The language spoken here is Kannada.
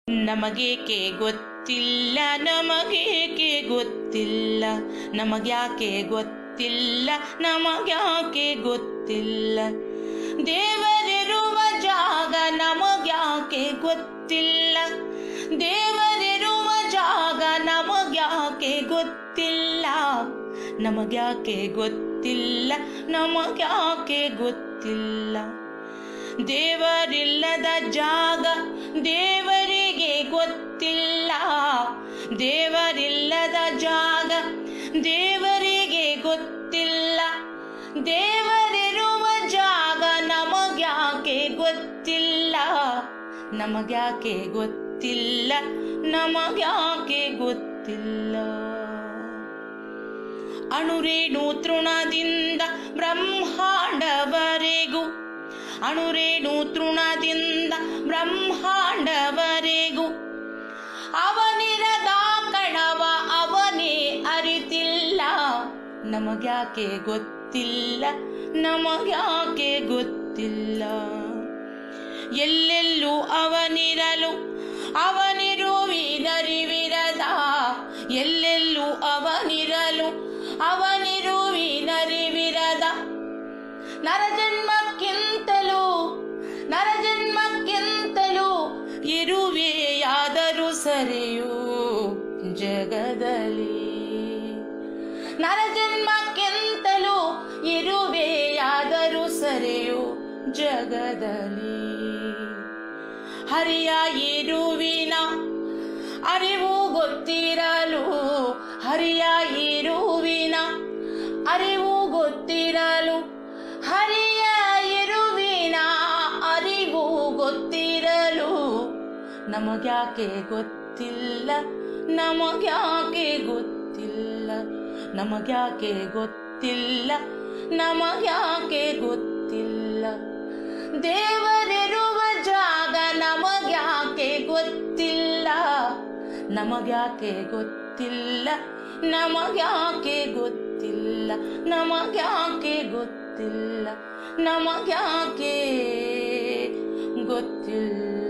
ನಮಗೇಕೆ ಗೊತ್ತಿಲ್ಲ ನಮಗೇಕೆ ಗೊತ್ತಿಲ್ಲ ನಮಗ್ಯಾಕೆ ಗೊತ್ತಿಲ್ಲ ನಮಗ್ಯಾಕೆ ಗೊತ್ತಿಲ್ಲ ದೇವರಿರುವ ಜಾಗ ನಮಗ್ಯಾಕೆ ಗೊತ್ತಿಲ್ಲ ದೇವರಿರುವ ಜಾಗ ನಮಗ್ಯಾಕೆ ಗೊತ್ತಿಲ್ಲ ನಮಗ್ಯಾಕೆ ಗೊತ್ತಿಲ್ಲ ನಮಗ್ಯಾಕೆ ಗೊತ್ತಿಲ್ಲ ದೇವರಿಲ್ಲದ ಜಾಗ ದೇವರಿಗೆ ಗೊತ್ತಿಲ್ಲ ದೇವರಿಲ್ಲದ ಜಾಗ ದೇವರಿಗೆ ಗೊತ್ತಿಲ್ಲ ದೇವರಿರುವ ಜಾಗ ನಮಗ್ಯಾಕೆ ಗೊತ್ತಿಲ್ಲ ನಮಗ್ಯಾಕೆ ಗೊತ್ತಿಲ್ಲ ನಮಗ್ಯಾಕೆ ಗೊತ್ತಿಲ್ಲ ಅಣುರೇಣು ತೃಣದಿಂದ ಬ್ರಹ್ಮಾಂಡವರೆಗೂ ಅಣುರೇಣು ತೃಣದಿಂದ ಬ್ರಹ್ಮಾಂಡವರೆಗೂ ಅವನಿರದ ಕಣವ ಅವನೇ ಅರಿತಿಲ್ಲ ನಮಗ್ಯಾಕೆ ಗೊತ್ತಿಲ್ಲ ನಮಗ್ಯಾಕೆ ಗೊತ್ತಿಲ್ಲ ಎಲ್ಲೆಲ್ಲೂ ಅವನಿರಲು ಅವನಿರುವಿನರಿವಿರದ ಎಲ್ಲೆಲ್ಲೂ ಅವನಿರಲು ಅವನಿರುವಿನರಿವಿರದ ನರಜನ್ಮಕ್ಕಿಂತಲೂ ನರಜನ್ಮಕ್ಕಿಂತಲೂ ಇರುವೆಯಾದರೂ ಸರಿಯೂ ಜಗದಲ್ಲಿ ನರಜನ್ಮಕ್ಕಿಂತಲೂ ಇರುವೆಯಾದರೂ ಸರಿಯು ಜಗದಲ್ಲಿ ಹರಿಯ ಇರುವಿನ ಅರಿವು ಗೊತ್ತಿರಲು ಹರಿಯ ಇರುವಿನ ಅರಿವು ಗೊತ್ತಿರಲು ಹರಿಯ ಇರುವಿನ ಅರಿವು ಗೊತ್ತಿರಲು ನಮಗ್ಯಾಕೆ ಗೊತ್ತಿಲ್ಲ ನಮಗ್ಯಾಕೆ ಗೊತ್ತಿಲ್ಲ ನಮಗ್ಯಾಕೆ ಗೊತ್ತಿಲ್ಲ ನಮಗ್ಯಾಕೆ ಗೊತ್ತಿಲ್ಲ ದೇವರಿರುವ ಜಾಗ ನಮಗ್ಯಾಕೆ ಗೊತ್ತಿಲ್ಲ ನಮಗ್ಯಾಕೆ ಗೊತ್ತಿಲ್ಲ ನಮಗ್ಯಾಕೆ ಗೊತ್ತಿಲ್ಲ ನಮಗ್ಯಾಕೆ ಗೊತ್ತಿಲ್ಲ ನಮಗ್ಯಾಕೆ ಗೊತ್ತಿಲ್ಲ